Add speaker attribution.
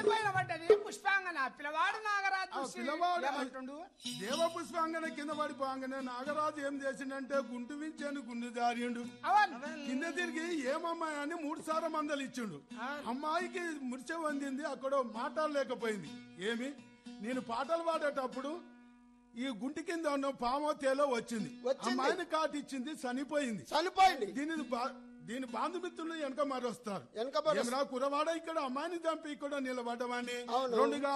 Speaker 1: పైన పడ్డది పుష్పాంగన పిల్లవాడు నాగరాజు
Speaker 2: ఆ
Speaker 1: చూసి
Speaker 2: పిల్లవాడు
Speaker 1: ఏమంటుండు
Speaker 2: దేవ పుష్పాంగన కింద పడిపోగానే నాగరాజు ఏం చేసిండంటే గుంటు వించాను గుండు జారిండు
Speaker 1: అవును
Speaker 2: కింద తిరిగి ఏమమ్మాయి అని మూడు సార్లు మందలు ఇచ్చిండు అమ్మాయికి మృత్య పొందింది అక్కడ మాట్లాడలేకపోయింది ఏమి నేను పాటలు పాడేటప్పుడు ఈ గుంటి కింద ఉన్న పామో తేలో వచ్చింది
Speaker 3: వచ్చింది.
Speaker 2: అమ్మాయిని కాటిచ్చింది చనిపోయింది
Speaker 3: చనిపోయింది
Speaker 2: దీని బా- దీని బాంధుమిత్రులు వెనక మరొస్తారు
Speaker 3: వెనక మరొస్తారు.
Speaker 2: ఏమరా కురవాడ ఇక్కడ అమ్మాయిని చంపి ఇక్కడ నిలబడ్డమని
Speaker 3: అవును.
Speaker 2: రెండుగా